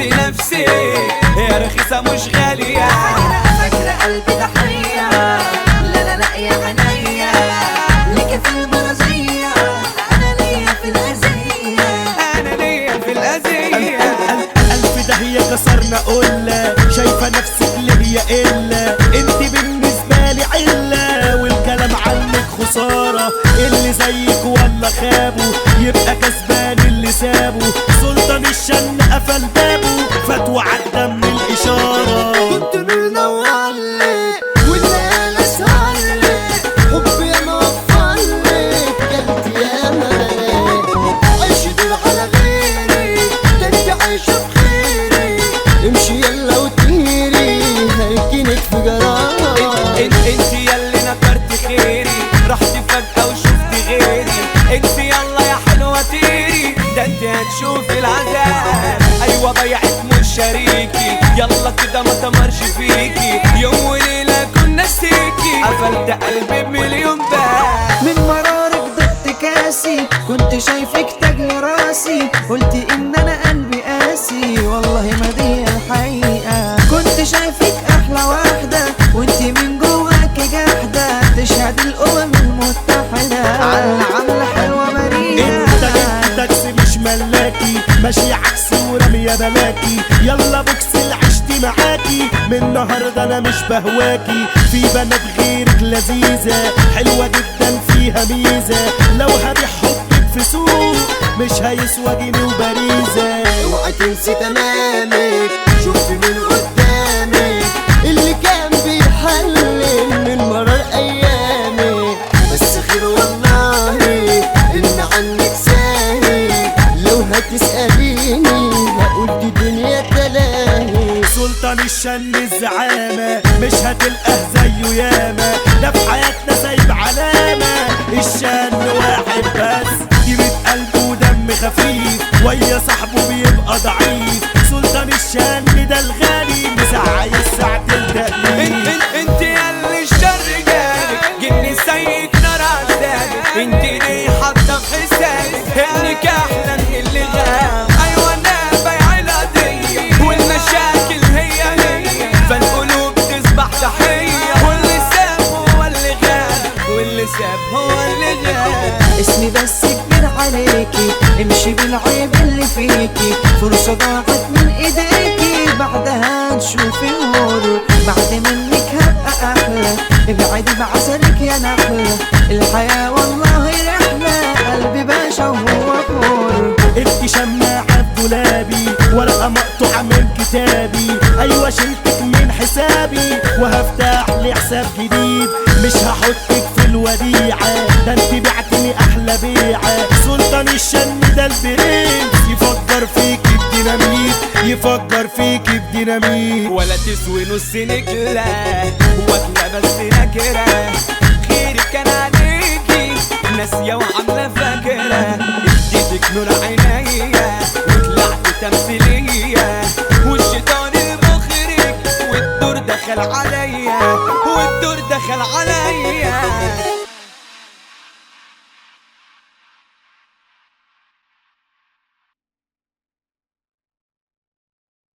نفسي نفسي يا رخيصة مش غالية فاكرة قلبي ضحية لا لا لا يا عينيا ليكي في المرضية أنا ليا في الأذية أنا ليا في الأذية ألف داهية كسرنا قلة شايفة نفسك ليه يا إلا انت بالنسبة لي علة والكلام عنك خسارة اللي زيك ولا خابه يبقى كسبان اللي سابه سلطان الشن قفل بابه فتوى عدى من الإشارة كنت منورلي والليالي سهرلي حبي يا موفرلي قلبي يا ملك عيش دور على غيري ده انت عايشة بخيري امشي يلا وطيري هركنك في جرارة انت انت ياللي نكرت خيري رحت فجأة وشفت غيري انت يلا يا حلوة طيري ده انت هتشوفي العذاب ايوه ضيعت مش شريكي يلا كده ما تمرش فيكي يوم وليلة كنا نسيكي قفلت قلبي بمليون باب من مرارك ضغط كاسي كنت شايفك تاج راسي قلت ان انا قلبي قاسي والله ما دي الحقيقة كنت شايفك احلى واحدة وانت من جواك جاحدة تشهد الامم المتحدة على عاملة حلوة مريئة انت جبت تاكسي مش ملاكي ماشي عكسي ورمية بلاكي يلا بوكسل عشت معاكي من النهارده انا مش بهواكي في بنات غيرك لذيذة حلوة جدا فيها ميزة لو هبيع حبك في سوق مش هيسوى جنيه وبريزة اوعي تنسي تمامك شوفي من قدامك اللي كان بيحلم من مرار ايامك بس خير والله ان عنك ساهي لو هتسأليني هقول دي دنيا تلاهي سلطان الشن الزعامة مش هتلقاه زيه ياما ده في حياتنا سايب علامة الشن واحد بس جيبة قلب ودم خفيف ويا صاحبه بيبقى ضعيف سلطان الشن ده الغالي مسعي الساعة انت التقليد انت انت ياللي الشر جابك جني سيك نار عذابك انت ليه حاطه في حسابك انك احلى من اللي غاب ايوه انا بايع القضيه والمشاكل هي هي فالقلوب تصبح ضحيه واللي ساب هو اللي غاب واللي ساب هو اللي غاب اسمي بس كبير عليكي امشي بالعيب اللي فيكي فرصة ضاعت من ايديكي بعدها تشوفي نور بعد منك هبقى احلى ابعدي بعسلك يا نحلة الحياة والله رحلة قلبي باشا وهو حور انت شماعة في دولابي ورقة مقطوعة من كتابي ايوه شلتك من حسابي وهفتح لي حساب جديد مش هحطك في الوديعة ده انت بعتني احلى بيعة سلطان الشن ده البرنس يفكر فيك بديناميت يفكر فيك بديناميت ولا تسوي نص نجلة واكلة بس نكرة خيرك كان عليكي ناسية وعاملة فاكرة اديتك نور عينيا وطلعت تمثيلية والشيطان المخرج والدور دخل عليا والدور دخل عليا